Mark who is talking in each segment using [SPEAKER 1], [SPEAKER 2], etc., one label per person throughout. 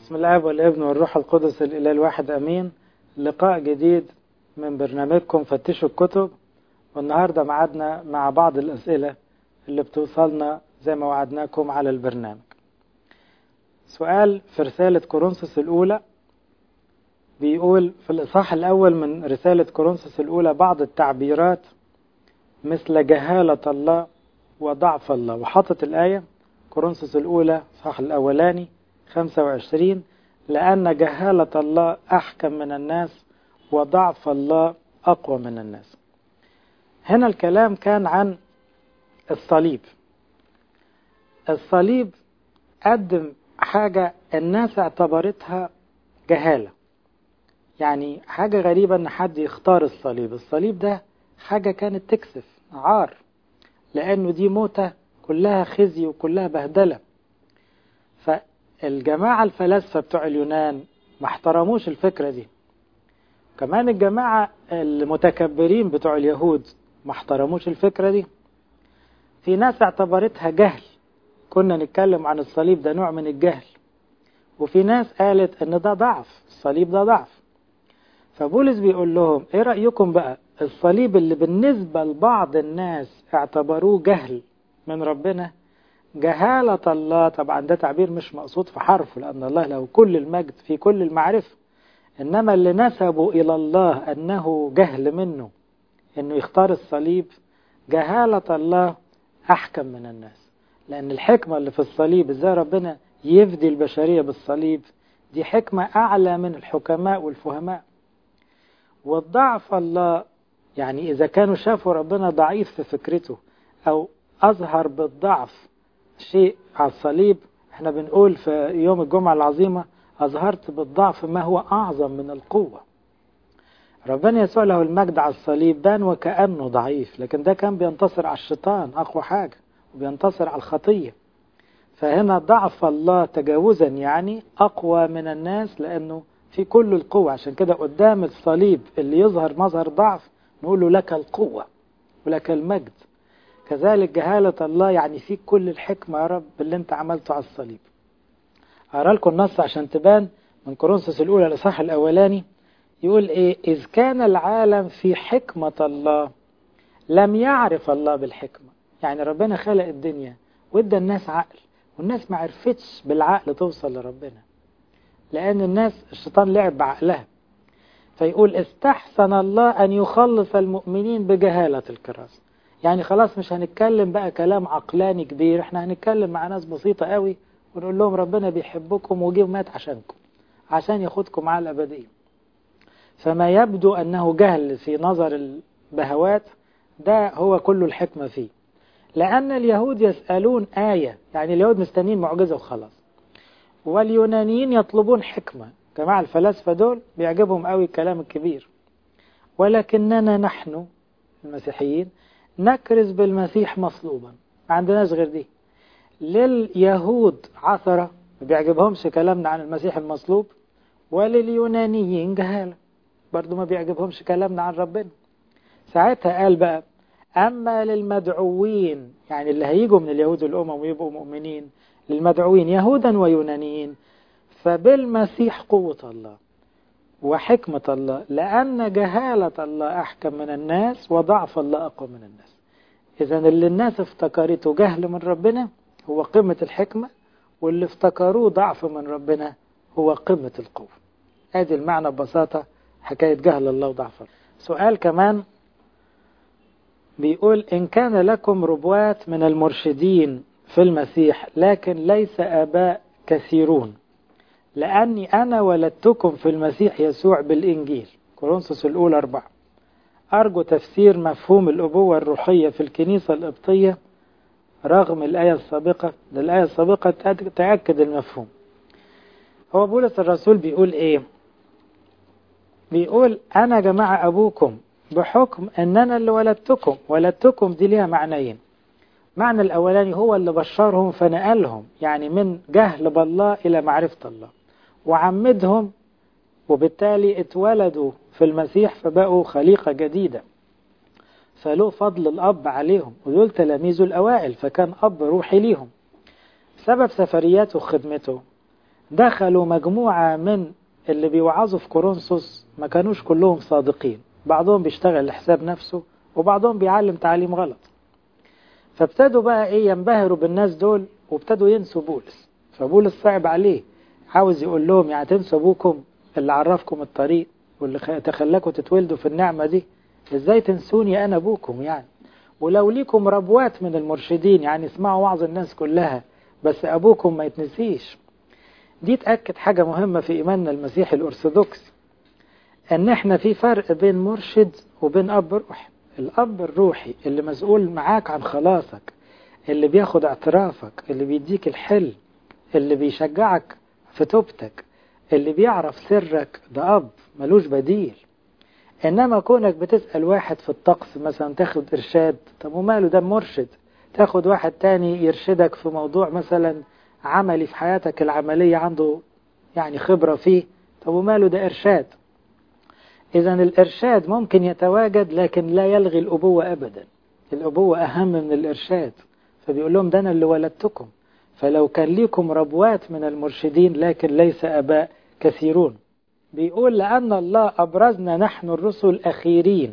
[SPEAKER 1] بسم الاب والابن والروح القدس الاله الواحد امين لقاء جديد من برنامجكم فتشوا الكتب والنهارده معادنا مع بعض الاسئله اللي بتوصلنا زي ما وعدناكم على البرنامج سؤال في رساله كورنثوس الاولى بيقول في الاصحاح الاول من رساله كورنثوس الاولى بعض التعبيرات مثل جهاله الله وضعف الله وحطت الايه كورنثوس الاولى صح الاولاني 25 لأن جهالة الله أحكم من الناس وضعف الله أقوى من الناس هنا الكلام كان عن الصليب الصليب قدم حاجة الناس اعتبرتها جهالة يعني حاجة غريبة ان حد يختار الصليب الصليب ده حاجة كانت تكسف عار لأنه دي موتة كلها خزي وكلها بهدلة فالجماعة الفلاسفة بتوع اليونان ما احترموش الفكرة دي كمان الجماعة المتكبرين بتوع اليهود ما احترموش الفكرة دي في ناس اعتبرتها جهل كنا نتكلم عن الصليب ده نوع من الجهل وفي ناس قالت ان ده ضعف الصليب ده ضعف فبولس بيقول لهم ايه رأيكم بقى الصليب اللي بالنسبة لبعض الناس اعتبروه جهل من ربنا جهالة الله طبعا ده تعبير مش مقصود في حرفه لأن الله له كل المجد في كل المعرفة إنما اللي نسبوا إلى الله أنه جهل منه إنه يختار الصليب جهالة الله أحكم من الناس لأن الحكمة اللي في الصليب إزاي ربنا يفدي البشرية بالصليب دي حكمة أعلى من الحكماء والفهماء والضعف الله يعني إذا كانوا شافوا ربنا ضعيف في فكرته أو أظهر بالضعف شيء على الصليب احنا بنقول في يوم الجمعة العظيمة أظهرت بالضعف ما هو أعظم من القوة ربنا يسوع له المجد على الصليب بان وكأنه ضعيف لكن ده كان بينتصر على الشيطان أقوى حاجة وبينتصر على الخطية فهنا ضعف الله تجاوزا يعني أقوى من الناس لأنه في كل القوة عشان كده قدام الصليب اللي يظهر مظهر ضعف نقول له لك القوة ولك المجد كذلك جهالة الله يعني فيك كل الحكمة يا رب اللي انت عملته على الصليب أقرأ لكم النص عشان تبان من كورنثوس الأولى الإصحاح الأولاني يقول إيه إذ كان العالم في حكمة الله لم يعرف الله بالحكمة يعني ربنا خلق الدنيا وادى الناس عقل والناس ما عرفتش بالعقل توصل لربنا لأن الناس الشيطان لعب بعقلها فيقول استحسن الله أن يخلص المؤمنين بجهالة الكراسة يعني خلاص مش هنتكلم بقى كلام عقلاني كبير احنا هنتكلم مع ناس بسيطة قوي ونقول لهم ربنا بيحبكم وجه ومات عشانكم عشان ياخدكم على الأبدية فما يبدو أنه جهل في نظر البهوات ده هو كل الحكمة فيه لأن اليهود يسألون آية يعني اليهود مستنين معجزة وخلاص واليونانيين يطلبون حكمة جماعة الفلاسفة دول بيعجبهم قوي الكلام الكبير ولكننا نحن المسيحيين نكرز بالمسيح مصلوبا ما عندناش غير دي لليهود عثرة ما بيعجبهمش كلامنا عن المسيح المصلوب ولليونانيين جهالة برضو ما بيعجبهمش كلامنا عن ربنا ساعتها قال بقى أما للمدعوين يعني اللي هيجوا من اليهود والأمم ويبقوا مؤمنين للمدعوين يهودا ويونانيين فبالمسيح قوة الله وحكمة الله لأن جهالة الله أحكم من الناس وضعف الله أقوى من الناس إذا اللي الناس افتكرته جهل من ربنا هو قمة الحكمة واللي افتكروه ضعف من ربنا هو قمة القوة هذه المعنى ببساطة حكاية جهل الله وضعف الله سؤال كمان بيقول إن كان لكم ربوات من المرشدين في المسيح لكن ليس آباء كثيرون لأني أنا ولدتكم في المسيح يسوع بالإنجيل كورنثوس الأولى أربعة أرجو تفسير مفهوم الأبوة الروحية في الكنيسة القبطية رغم الآية السابقة ده الآية السابقة تأكد المفهوم هو بولس الرسول بيقول إيه بيقول أنا جماعة أبوكم بحكم أن أنا اللي ولدتكم ولدتكم دي ليها معنيين معنى الأولاني هو اللي بشرهم فنقلهم يعني من جهل بالله إلى معرفة الله وعمدهم وبالتالي اتولدوا في المسيح فبقوا خليقة جديدة فله فضل الأب عليهم ودول تلاميذه الأوائل فكان أب روحي ليهم سبب سفرياته وخدمته دخلوا مجموعة من اللي بيوعظوا في كورنثوس ما كانوش كلهم صادقين بعضهم بيشتغل لحساب نفسه وبعضهم بيعلم تعليم غلط فابتدوا بقى ايه ينبهروا بالناس دول وابتدوا ينسوا بولس فبولس صعب عليه عاوز يقول لهم يعني تنسوا ابوكم اللي عرفكم الطريق واللي تخلاكم تتولدوا في النعمة دي ازاي تنسوني انا ابوكم يعني ولو ليكم ربوات من المرشدين يعني اسمعوا وعظ الناس كلها بس ابوكم ما يتنسيش دي تأكد حاجة مهمة في إيماننا المسيحي الأرثوذكسي أن إحنا في فرق بين مرشد وبين أب روحي الأب الروحي اللي مسؤول معاك عن خلاصك اللي بياخد اعترافك اللي بيديك الحل اللي بيشجعك في توبتك اللي بيعرف سرك ده أب ملوش بديل إنما كونك بتسأل واحد في الطقس مثلا تاخد إرشاد طب وماله ده مرشد تاخد واحد تاني يرشدك في موضوع مثلا عملي في حياتك العملية عنده يعني خبرة فيه طب وماله ده إرشاد إذا الإرشاد ممكن يتواجد لكن لا يلغي الأبوة أبدا الأبوة أهم من الإرشاد فبيقول لهم ده أنا اللي ولدتكم فلو كان ليكم ربوات من المرشدين لكن ليس أباء كثيرون بيقول لأن الله أبرزنا نحن الرسل أخيرين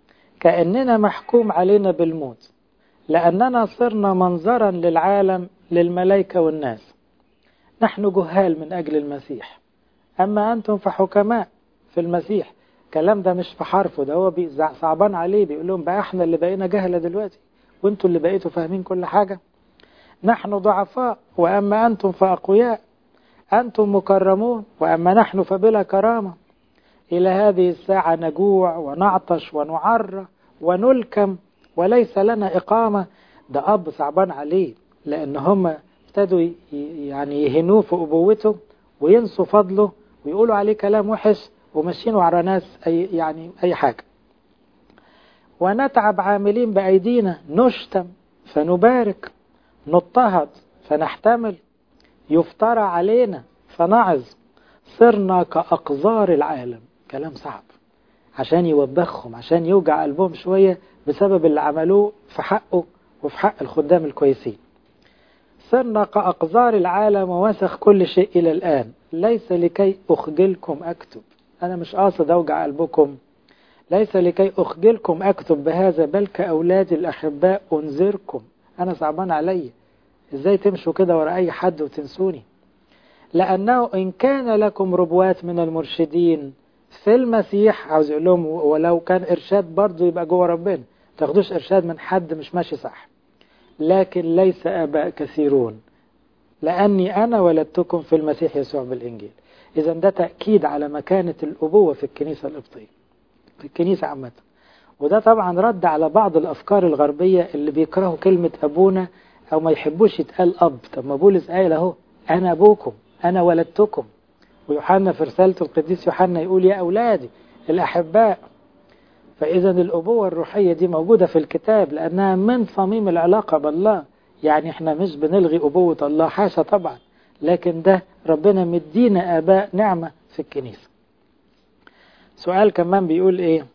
[SPEAKER 1] كأننا محكوم علينا بالموت لأننا صرنا منظرا للعالم للملائكة والناس نحن جهال من أجل المسيح أما أنتم فحكماء في المسيح الكلام ده مش في حرفه ده هو صعبان عليه بيقول لهم بقى احنا اللي بقينا جهلة دلوقتي وانتوا اللي بقيتوا فاهمين كل حاجة نحن ضعفاء وأما أنتم فأقوياء أنتم مكرمون وأما نحن فبلا كرامة إلى هذه الساعة نجوع ونعطش ونعرى ونلكم وليس لنا إقامة ده أب صعبان عليه لأن هم ابتدوا يعني يهنوه في أبوته وينسوا فضله ويقولوا عليه كلام وحش وماشيين على ناس أي يعني أي حاجة ونتعب عاملين بأيدينا نشتم فنبارك نضطهد فنحتمل يفترى علينا فنعظ صرنا كأقذار العالم كلام صعب عشان يوبخهم عشان يوجع قلبهم شوية بسبب اللي عملوه في حقه وفي حق الخدام الكويسين صرنا كأقذار العالم ووسخ كل شيء إلى الآن ليس لكي أخجلكم أكتب أنا مش قاصد أوجع قلبكم ليس لكي أخجلكم أكتب بهذا بل كأولادي الأحباء أنذركم أنا صعبان علي إزاي تمشوا كده ورا أي حد وتنسوني لأنه إن كان لكم ربوات من المرشدين في المسيح عاوز يقول لهم ولو كان إرشاد برضه يبقى جوه ربنا تاخدوش إرشاد من حد مش ماشي صح لكن ليس آباء كثيرون لأني أنا ولدتكم في المسيح يسوع بالإنجيل إذا ده تأكيد على مكانة الأبوة في الكنيسة القبطية في الكنيسة عامة وده طبعا رد على بعض الأفكار الغربية اللي بيكرهوا كلمة أبونا أو ما يحبوش يتقال أب طب ما بولس قايل أهو أنا أبوكم أنا ولدتكم ويوحنا في رسالة القديس يوحنا يقول يا أولادي الأحباء فإذا الأبوة الروحية دي موجودة في الكتاب لأنها من صميم العلاقة بالله يعني احنا مش بنلغي أبوة الله حاشا طبعا لكن ده ربنا مدينا آباء نعمة في الكنيسة سؤال كمان بيقول ايه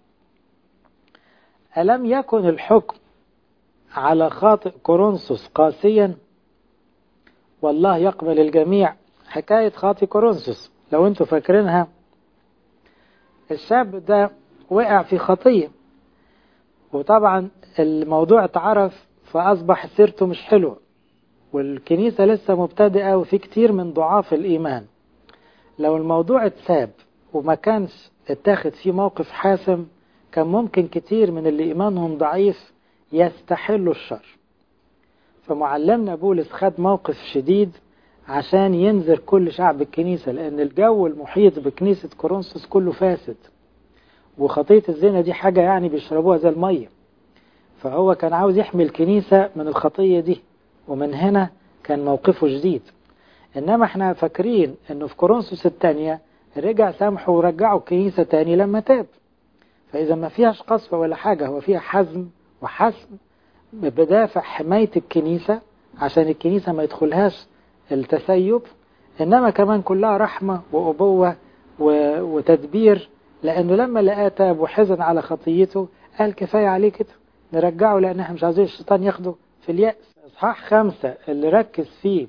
[SPEAKER 1] ألم يكن الحكم على خاطئ كورنثوس قاسيا والله يقبل الجميع حكاية خاطئ كورنثوس لو انتوا فاكرينها الشاب ده وقع في خطية وطبعا الموضوع اتعرف فأصبح سيرته مش حلوة والكنيسة لسه مبتدئة وفي كتير من ضعاف الإيمان لو الموضوع اتساب وما كانش اتاخد فيه موقف حاسم كان ممكن كتير من اللي إيمانهم ضعيف يستحلوا الشر فمعلمنا بولس خد موقف شديد عشان ينذر كل شعب الكنيسة لأن الجو المحيط بكنيسة كورنثوس كله فاسد وخطية الزنا دي حاجة يعني بيشربوها زي المية فهو كان عاوز يحمي الكنيسة من الخطية دي ومن هنا كان موقفه جديد إنما احنا فاكرين إنه في كورنثوس الثانية رجع سامحه ورجعه الكنيسة تاني لما تاب فإذا ما فيهاش قسوة ولا حاجة هو فيها حزم وحسم بدافع حماية الكنيسة عشان الكنيسة ما يدخلهاش التسيب إنما كمان كلها رحمة وأبوة وتدبير لأنه لما لقاه تاب وحزن على خطيته قال كفاية عليه كده نرجعه لأن احنا مش عايزين الشيطان ياخده في اليأس إصحاح خمسة اللي ركز فيه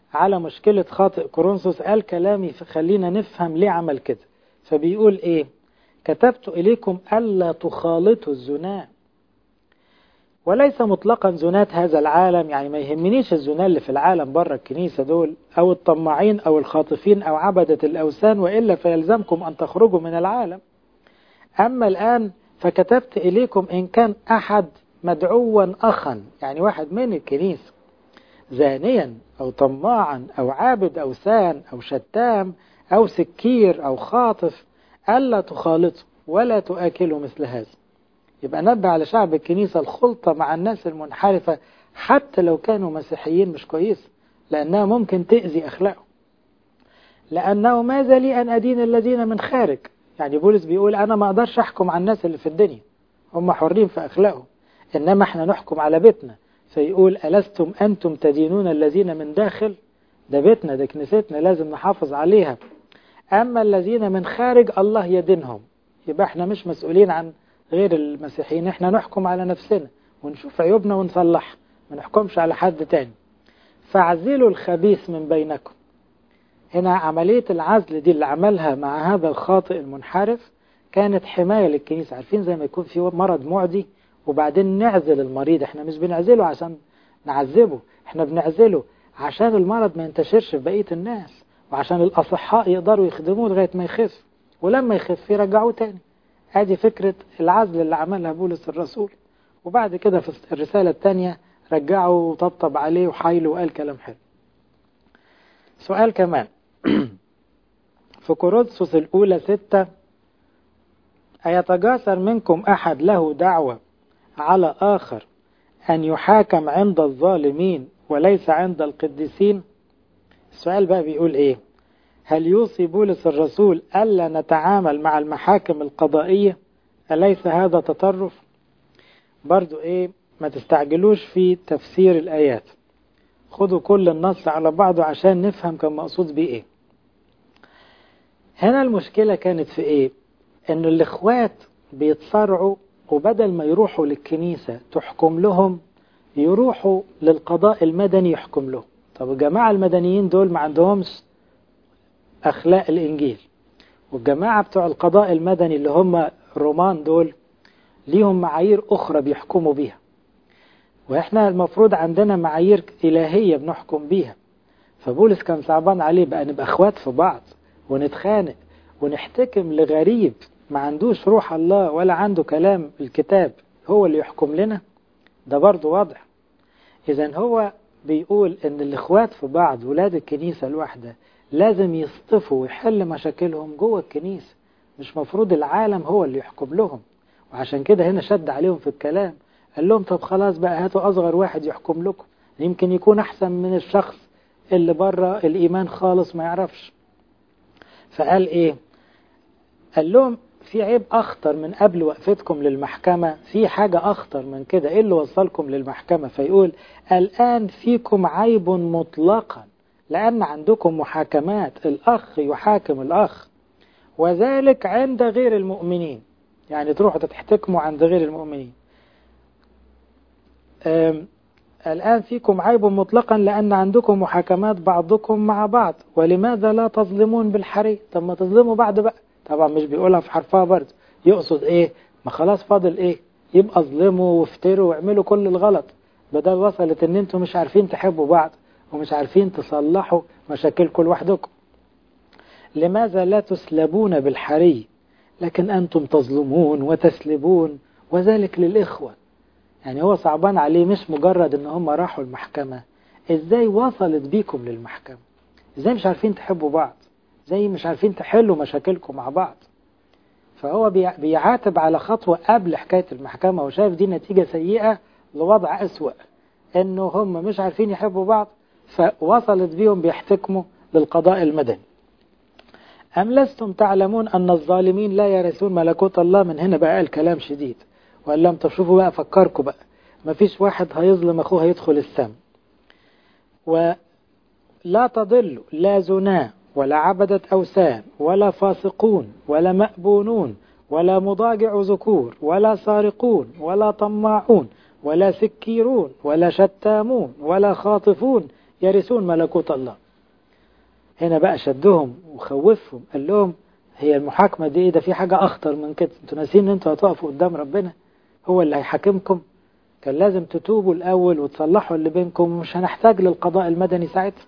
[SPEAKER 1] على مشكلة خاطئ كورنثوس قال كلامي خلينا نفهم ليه عمل كده فبيقول ايه كتبت إليكم ألا تخالطوا الزنا وليس مطلقا زنات هذا العالم يعني ما يهمنيش الزنا اللي في العالم بره الكنيسة دول أو الطماعين أو الخاطفين أو عبدة الأوثان وإلا فيلزمكم أن تخرجوا من العالم أما الآن فكتبت إليكم إن كان أحد مدعوا أخا يعني واحد من الكنيسة زانيا أو طماعا أو عابد أوثان أو شتام أو سكير أو خاطف ألا تخالطوا ولا تؤكلوا مثل هذا يبقى نبه على شعب الكنيسة الخلطة مع الناس المنحرفة حتى لو كانوا مسيحيين مش كويس لأنها ممكن تأذي أخلاقهم لأنه ماذا لي أن أدين الذين من خارج يعني بولس بيقول أنا ما أقدرش أحكم على الناس اللي في الدنيا هم حرين في أخلاقهم إنما إحنا نحكم على بيتنا فيقول ألستم أنتم تدينون الذين من داخل ده بيتنا ده كنيستنا لازم نحافظ عليها أما الذين من خارج الله يدينهم يبقى احنا مش مسؤولين عن غير المسيحيين احنا نحكم على نفسنا ونشوف عيوبنا ونصلحها ما نحكمش على حد تاني فاعزلوا الخبيث من بينكم هنا عملية العزل دي اللي عملها مع هذا الخاطئ المنحرف كانت حماية للكنيسة عارفين زي ما يكون في مرض معدي وبعدين نعزل المريض احنا مش بنعزله عشان نعذبه احنا بنعزله عشان المرض ما ينتشرش في بقية الناس وعشان الأصحاء يقدروا يخدموه لغاية ما يخف ولما يخف يرجعوه تاني ادي فكرة العزل اللي عملها بولس الرسول وبعد كده في الرسالة الثانية رجعه وطبطب عليه وحايله وقال كلام حلو سؤال كمان في كورنثوس الأولى ستة أيتجاسر منكم أحد له دعوة على آخر أن يحاكم عند الظالمين وليس عند القديسين السؤال بقى بيقول إيه هل يوصي بولس الرسول ألا نتعامل مع المحاكم القضائية أليس هذا تطرف برضو إيه ما تستعجلوش في تفسير الآيات خدوا كل النص على بعضه عشان نفهم كان مقصود بيه إيه هنا المشكلة كانت في إيه إن الإخوات بيتصارعوا وبدل ما يروحوا للكنيسة تحكم لهم يروحوا للقضاء المدني يحكم لهم طب الجماعة المدنيين دول ما عندهمش أخلاق الإنجيل والجماعة بتوع القضاء المدني اللي هم الرومان دول ليهم معايير أخرى بيحكموا بيها وإحنا المفروض عندنا معايير إلهية بنحكم بيها فبولس كان صعبان عليه بقى نبقى أخوات في بعض ونتخانق ونحتكم لغريب ما عندوش روح الله ولا عنده كلام الكتاب هو اللي يحكم لنا ده برضه واضح إذا هو بيقول إن الإخوات في بعض ولاد الكنيسة الواحدة لازم يصطفوا ويحل مشاكلهم جوه الكنيسة مش مفروض العالم هو اللي يحكم لهم وعشان كده هنا شد عليهم في الكلام قال لهم طب خلاص بقى هاتوا أصغر واحد يحكم لكم يمكن يكون أحسن من الشخص اللي بره الإيمان خالص ما يعرفش فقال إيه قال لهم في عيب أخطر من قبل وقفتكم للمحكمة في حاجة أخطر من كده إيه اللي وصلكم للمحكمة فيقول الآن فيكم عيب مطلقا لأن عندكم محاكمات الأخ يحاكم الأخ وذلك عند غير المؤمنين يعني تروحوا تتحتكموا عند غير المؤمنين الآن فيكم عيب مطلقا لأن عندكم محاكمات بعضكم مع بعض ولماذا لا تظلمون بالحري طب ما تظلموا بعض بقى طبعا مش بيقولها في حرفها برضه يقصد ايه ما خلاص فاضل ايه يبقى اظلموا وافتروا واعملوا كل الغلط بدل وصلت ان انتم مش عارفين تحبوا بعض ومش عارفين تصلحوا مشاكلكم لوحدكم لماذا لا تسلبون بالحري لكن أنتم تظلمون وتسلبون وذلك للإخوة يعني هو صعبان عليه مش مجرد ان هم راحوا المحكمة ازاي وصلت بيكم للمحكمة ازاي مش عارفين تحبوا بعض زي مش عارفين تحلوا مشاكلكم مع بعض فهو بيعاتب على خطوة قبل حكاية المحكمة وشايف دي نتيجة سيئة لوضع أسوأ انه هم مش عارفين يحبوا بعض فوصلت بيهم بيحتكموا للقضاء المدني أم لستم تعلمون أن الظالمين لا يرثون ملكوت الله من هنا بقى الكلام شديد وقال لهم تشوفوا بقى فكركم بقى ما فيش واحد هيظلم أخوه هيدخل السم ولا تضلوا لا زنا ولا عبدة أوثان ولا فاسقون ولا مأبونون ولا مضاجع ذكور ولا سارقون ولا طماعون ولا سكيرون ولا شتامون ولا خاطفون يرثون ملكوت الله هنا بقى شدهم وخوفهم قال لهم هي المحاكمة دي ايه ده في حاجة أخطر من كده انتوا ناسين ان انتوا هتقفوا قدام ربنا هو اللي هيحاكمكم كان لازم تتوبوا الأول وتصلحوا اللي بينكم ومش هنحتاج للقضاء المدني ساعتها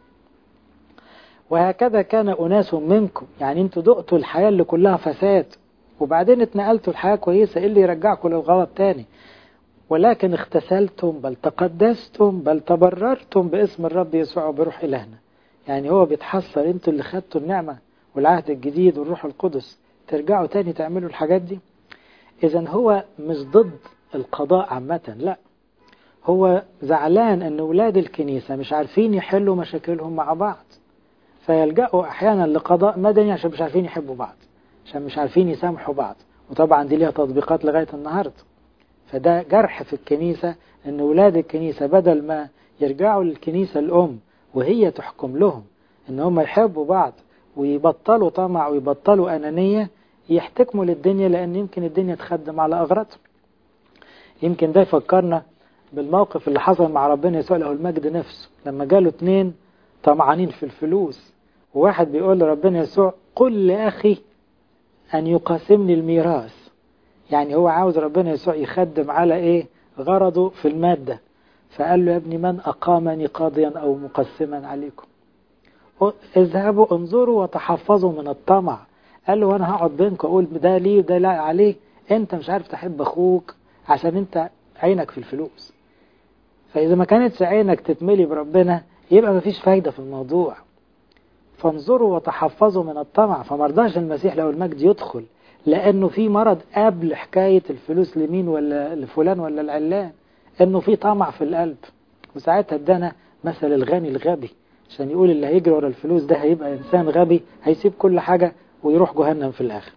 [SPEAKER 1] وهكذا كان أناس منكم يعني انتوا دقتوا الحياة اللي كلها فساد وبعدين اتنقلتوا الحياة كويسة ايه اللي يرجعكم للغلط تاني ولكن اختسلتم بل تقدستم بل تبررتم باسم الرب يسوع وبروح إلهنا يعني هو بيتحسر انتوا اللي خدتوا النعمة والعهد الجديد والروح القدس ترجعوا تاني تعملوا الحاجات دي إذا هو مش ضد القضاء عامة لا هو زعلان ان ولاد الكنيسة مش عارفين يحلوا مشاكلهم مع بعض فيلجأوا احيانا لقضاء مدني عشان مش عارفين يحبوا بعض عشان مش عارفين يسامحوا بعض وطبعا دي ليها تطبيقات لغاية النهاردة فده جرح في الكنيسة ان ولاد الكنيسة بدل ما يرجعوا للكنيسة الام وهي تحكم لهم ان هم يحبوا بعض ويبطلوا طمع ويبطلوا انانية يحتكموا للدنيا لان يمكن الدنيا تخدم على اغراضهم يمكن ده يفكرنا بالموقف اللي حصل مع ربنا يسوع له المجد نفسه لما جاله اتنين طمعانين في الفلوس وواحد بيقول لربنا يسوع قل لأخي أن يقاسمني الميراث يعني هو عاوز ربنا يسوع يخدم على إيه غرضه في المادة فقال له يا ابني من أقامني قاضيا أو مقسما عليكم اذهبوا انظروا وتحفظوا من الطمع قال له أنا هقعد بينكم أقول ده ليه وده لا عليه أنت مش عارف تحب أخوك عشان أنت عينك في الفلوس فإذا ما كانتش عينك تتملي بربنا يبقى مفيش فايدة في الموضوع فانظروا وتحفظوا من الطمع فمرضاش المسيح لو المجد يدخل لأنه في مرض قبل حكاية الفلوس لمين ولا لفلان ولا العلان أنه في طمع في القلب وساعتها ادانا مثل الغني الغبي عشان يقول اللي هيجري ورا الفلوس ده هيبقى إنسان غبي هيسيب كل حاجة ويروح جهنم في الآخر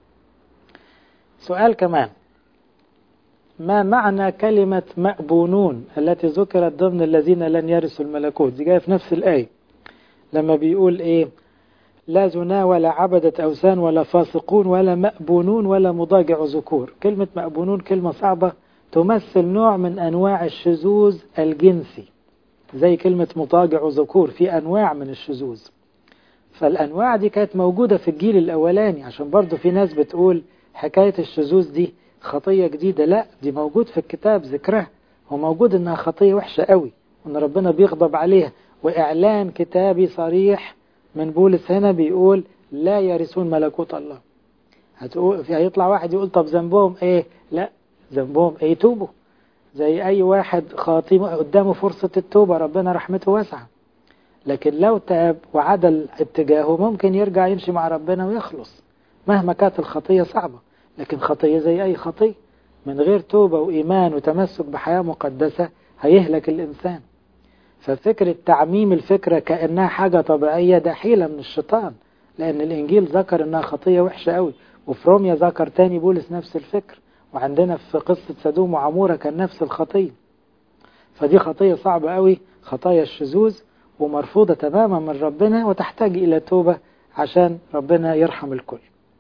[SPEAKER 1] سؤال كمان ما معنى كلمة مأبونون التي ذكرت ضمن الذين لن يرثوا الملكوت دي جاية في نفس الآية لما بيقول إيه لا زنا ولا عبدة أوثان ولا فاسقون ولا مأبونون ولا مضاجع ذكور كلمة مأبونون كلمة صعبة تمثل نوع من أنواع الشذوذ الجنسي زي كلمة مضاجع ذكور في أنواع من الشذوذ فالأنواع دي كانت موجودة في الجيل الأولاني عشان برضو في ناس بتقول حكاية الشذوذ دي خطية جديدة لا دي موجود في الكتاب ذكرها وموجود انها خطية وحشة قوي وان ربنا بيغضب عليها واعلان كتابي صريح من بولس هنا بيقول لا يرثون ملكوت الله هتقول في هيطلع واحد يقول طب ذنبهم ايه لا ذنبهم ايه توبوا زي اي واحد خاطي قدامه فرصة التوبة ربنا رحمته واسعة لكن لو تاب وعدل اتجاهه ممكن يرجع يمشي مع ربنا ويخلص مهما كانت الخطية صعبة لكن خطية زي أي خطية من غير توبة وإيمان وتمسك بحياة مقدسة هيهلك الإنسان ففكرة تعميم الفكرة كأنها حاجة طبيعية ده حيلة من الشيطان لأن الإنجيل ذكر إنها خطية وحشة قوي وفي روميا ذكر تاني بولس نفس الفكر وعندنا في قصة سدوم وعمورة كان نفس الخطية فدي خطية صعبة قوي خطايا الشذوذ ومرفوضة تماما من ربنا وتحتاج إلى توبة عشان ربنا يرحم الكل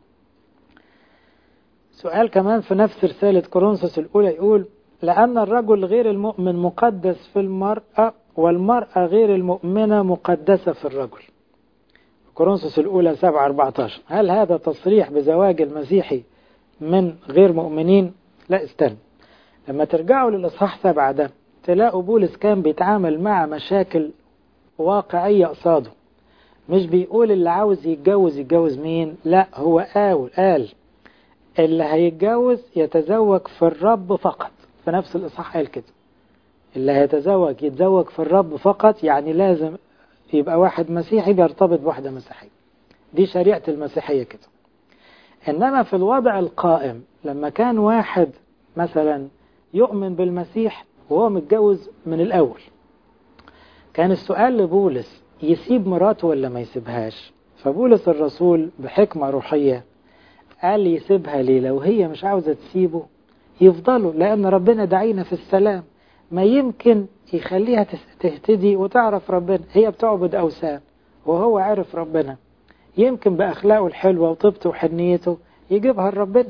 [SPEAKER 1] سؤال كمان في نفس رسالة كورنثوس الأولى يقول لأن الرجل غير المؤمن مقدس في المرأة والمرأة غير المؤمنة مقدسة في الرجل كورنثوس الأولى 7 14 هل هذا تصريح بزواج المسيحي من غير مؤمنين لا استنى لما ترجعوا للإصحاح 7 ده تلاقوا بولس كان بيتعامل مع مشاكل واقعية قصاده مش بيقول اللي عاوز يتجوز يتجوز مين لا هو قال قال اللي هيتجوز يتزوج في الرب فقط في نفس الإصحاح قال كده اللي هيتزوج يتزوج في الرب فقط يعني لازم يبقى واحد مسيحي بيرتبط بواحدة مسيحية دي شريعة المسيحية كده إنما في الوضع القائم لما كان واحد مثلا يؤمن بالمسيح وهو متجوز من الأول كان السؤال لبولس يسيب مراته ولا ما يسيبهاش فبولس الرسول بحكمة روحية قال يسيبها ليه لو هي مش عاوزة تسيبه يفضلوا لأن ربنا دعينا في السلام ما يمكن يخليها تهتدي وتعرف ربنا هي بتعبد أوثان وهو عرف ربنا يمكن بأخلاقه الحلوة وطيبته وحنيته يجيبها لربنا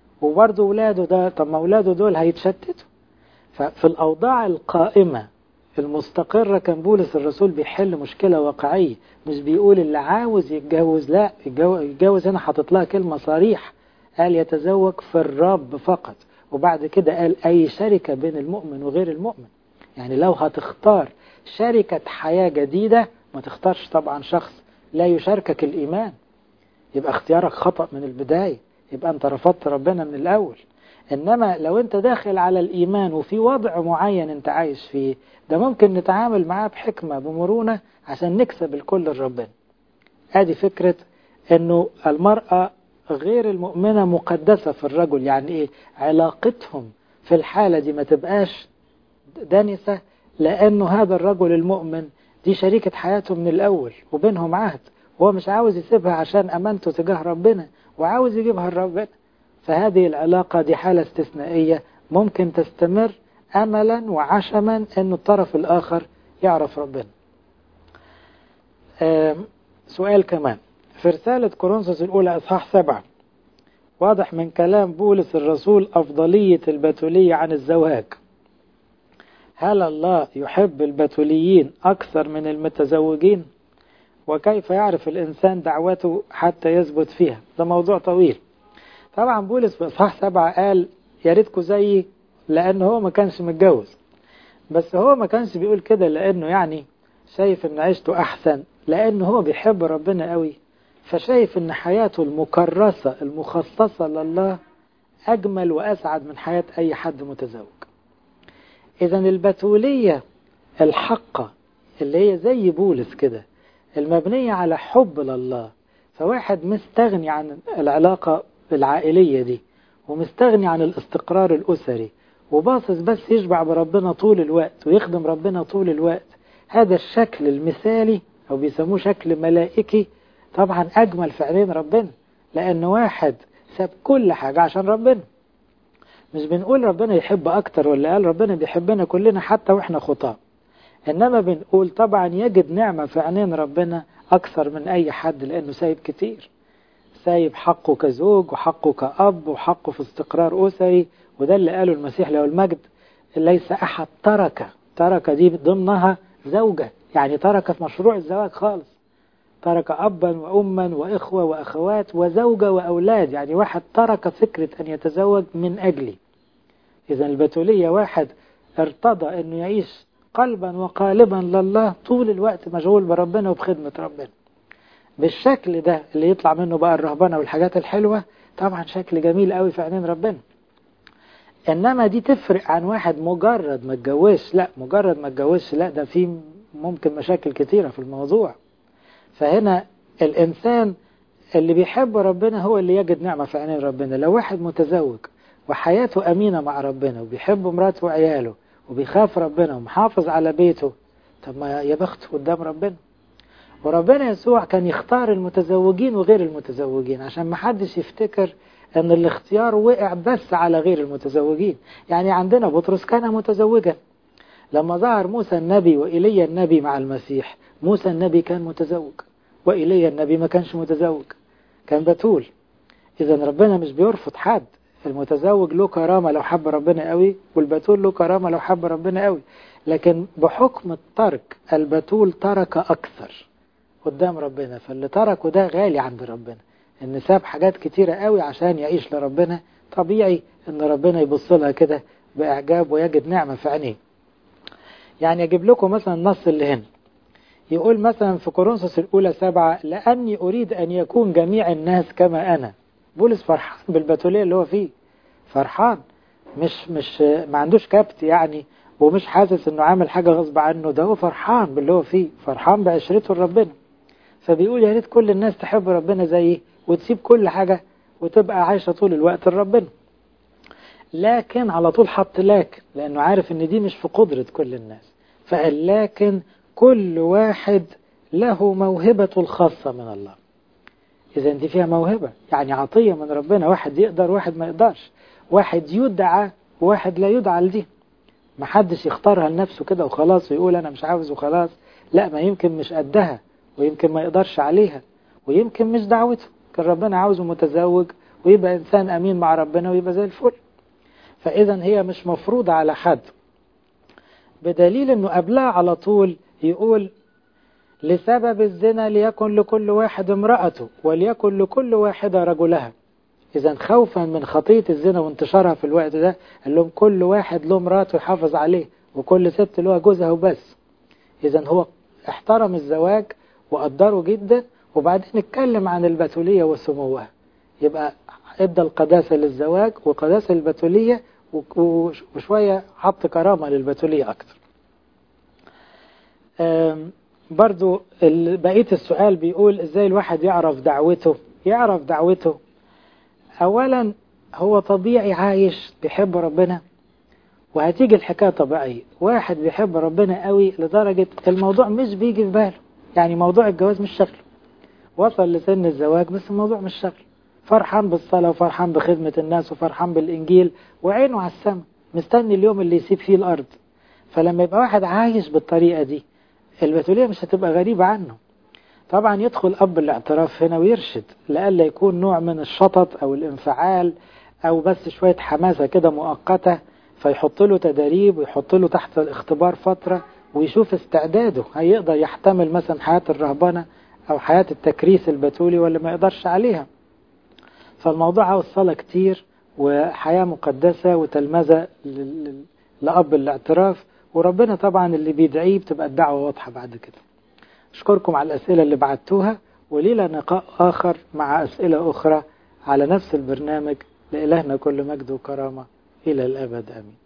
[SPEAKER 1] وبرضه ولاده ده طب ما ولاده دول هيتشتتوا ففي الأوضاع القائمة المستقرة كان بولس الرسول بيحل مشكلة واقعية مش بيقول اللي عاوز يتجوز لا يتجوز هنا حاطط لها كلمة صريح قال يتزوج في الرب فقط وبعد كده قال أي شركة بين المؤمن وغير المؤمن يعني لو هتختار شركة حياة جديدة ما تختارش طبعا شخص لا يشاركك الإيمان يبقى اختيارك خطأ من البداية يبقى أنت رفضت ربنا من الأول إنما لو أنت داخل على الإيمان وفي وضع معين أنت عايش فيه ده ممكن نتعامل معاه بحكمة بمرونة عشان نكسب الكل لربنا هذه فكرة أنه المرأة غير المؤمنة مقدسة في الرجل يعني إيه علاقتهم في الحالة دي ما تبقاش دنسة لأنه هذا الرجل المؤمن دي شريكة حياته من الأول وبينهم عهد هو مش عاوز يسيبها عشان أمانته تجاه ربنا وعاوز يجيبها لربنا فهذه العلاقة دي حالة استثنائية ممكن تستمر أملا وعشما أن الطرف الآخر يعرف ربنا سؤال كمان في رسالة كورنثوس الأولى إصحاح سبعة واضح من كلام بولس الرسول أفضلية البتولية عن الزواج هل الله يحب البتوليين أكثر من المتزوجين وكيف يعرف الإنسان دعوته حتى يثبت فيها ده موضوع طويل طبعا بولس في إصحاح سبعة قال يا ريتكم زيي لأن هو ما كانش متجوز بس هو ما كانش بيقول كده لأنه يعني شايف إن عيشته أحسن لأنه هو بيحب ربنا قوي فشايف إن حياته المكرسة المخصصة لله أجمل وأسعد من حياة أي حد متزوج إذا البتولية الحقة اللي هي زي بولس كده المبنية على حب لله فواحد مستغني عن العلاقة العائلية دي ومستغني عن الاستقرار الأسري وباصص بس يشبع بربنا طول الوقت ويخدم ربنا طول الوقت هذا الشكل المثالي أو بيسموه شكل ملائكي طبعا أجمل في عينين ربنا لأن واحد ساب كل حاجة عشان ربنا مش بنقول ربنا يحب أكتر ولا قال ربنا بيحبنا كلنا حتى وإحنا خطاة إنما بنقول طبعا يجد نعمة في عينين ربنا أكثر من أي حد لأنه سايب كتير سايب حقه كزوج وحقه كأب وحقه في استقرار أسري وده اللي قاله المسيح له المجد ليس أحد ترك ترك دي ضمنها زوجة يعني ترك في مشروع الزواج خالص ترك أبا وأما وإخوة وأخوات وزوجة وأولاد يعني واحد ترك فكرة أن يتزوج من أجلي إذا البتولية واحد ارتضى أنه يعيش قلبا وقالبا لله طول الوقت مشغول بربنا وبخدمة ربنا بالشكل ده اللي يطلع منه بقى الرهبنة والحاجات الحلوة طبعا شكل جميل قوي في عينين ربنا انما دي تفرق عن واحد مجرد ما اتجوزش لا مجرد ما اتجوزش لا ده في ممكن مشاكل كتيرة في الموضوع فهنا الانسان اللي بيحب ربنا هو اللي يجد نعمة في عينين ربنا لو واحد متزوج وحياته أمينة مع ربنا وبيحب مراته وعياله وبيخاف ربنا ومحافظ على بيته طب ما يا بخت قدام ربنا وربنا يسوع كان يختار المتزوجين وغير المتزوجين عشان ما حدش يفتكر ان الاختيار وقع بس على غير المتزوجين يعني عندنا بطرس كان متزوجا لما ظهر موسى النبي وإيليا النبي مع المسيح موسى النبي كان متزوج وإيليا النبي ما كانش متزوج كان بتول إذا ربنا مش بيرفض حد المتزوج له كرامة لو حب ربنا قوي والبتول له كرامة لو حب ربنا قوي لكن بحكم الترك البتول ترك أكثر قدام ربنا فاللي تركه ده غالي عند ربنا ان ساب حاجات كتيرة قوي عشان يعيش لربنا طبيعي ان ربنا يبص لها كده بإعجاب ويجد نعمة في عينيه يعني أجيب لكم مثلا النص اللي هنا يقول مثلا في كورنثوس الأولى سبعة لأني أريد أن يكون جميع الناس كما أنا بولس فرحان بالبتولية اللي هو فيه فرحان مش مش ما عندوش كبت يعني ومش حاسس انه عامل حاجة غصب عنه ده هو فرحان باللي هو فيه فرحان بعشرته لربنا فبيقول يا ريت كل الناس تحب ربنا زيي وتسيب كل حاجة وتبقى عايشة طول الوقت لربنا لكن على طول حط لكن لأنه عارف ان دي مش في قدرة كل الناس فقال لكن كل واحد له موهبة الخاصة من الله إذا دي فيها موهبة يعني عطية من ربنا واحد يقدر واحد ما يقدرش واحد يدعى وواحد لا يدعى لدي ما حدش يختارها لنفسه كده وخلاص ويقول أنا مش عاوز وخلاص لا ما يمكن مش قدها ويمكن ما يقدرش عليها ويمكن مش دعوته كان ربنا عاوزه متزوج ويبقى إنسان أمين مع ربنا ويبقى زي الفل فإذا هي مش مفروضة على حد بدليل أنه قبلها على طول يقول لسبب الزنا ليكن لكل واحد امرأته وليكن لكل واحدة رجلها إذا خوفا من خطية الزنا وانتشارها في الوقت ده قال لهم كل واحد له مراته يحافظ عليه وكل ست له جوزها وبس إذا هو احترم الزواج وقدره جدا وبعدين اتكلم عن البتولية وسموها يبقى ادى القداسة للزواج وقداسة البتولية وشوية حط كرامة للبتولية أكتر برضو بقية السؤال بيقول ازاي الواحد يعرف دعوته يعرف دعوته اولا هو طبيعي عايش بيحب ربنا وهتيجي الحكاية طبيعية واحد بيحب ربنا قوي لدرجة الموضوع مش بيجي في باله يعني موضوع الجواز مش شغله وصل لسن الزواج بس الموضوع مش شغله فرحان بالصلاة وفرحان بخدمة الناس وفرحان بالإنجيل وعينه على السماء مستني اليوم اللي يسيب فيه الأرض فلما يبقى واحد عايش بالطريقة دي البتولية مش هتبقى غريبة عنه طبعا يدخل أب الاعتراف هنا ويرشد لألا يكون نوع من الشطط أو الانفعال أو بس شوية حماسة كده مؤقتة فيحط له تدريب ويحط له تحت الاختبار فترة ويشوف استعداده هيقدر يحتمل مثلا حياة الرهبنة أو حياة التكريس البتولي ولا ما يقدرش عليها فالموضوع عاوز صلاة كتير وحياة مقدسة وتلمذة لأب الاعتراف وربنا طبعا اللي بيدعيه بتبقى الدعوة واضحة بعد كده أشكركم على الأسئلة اللي بعتوها وليلة لقاء آخر مع أسئلة أخرى على نفس البرنامج لإلهنا كل مجد وكرامة إلى الأبد آمين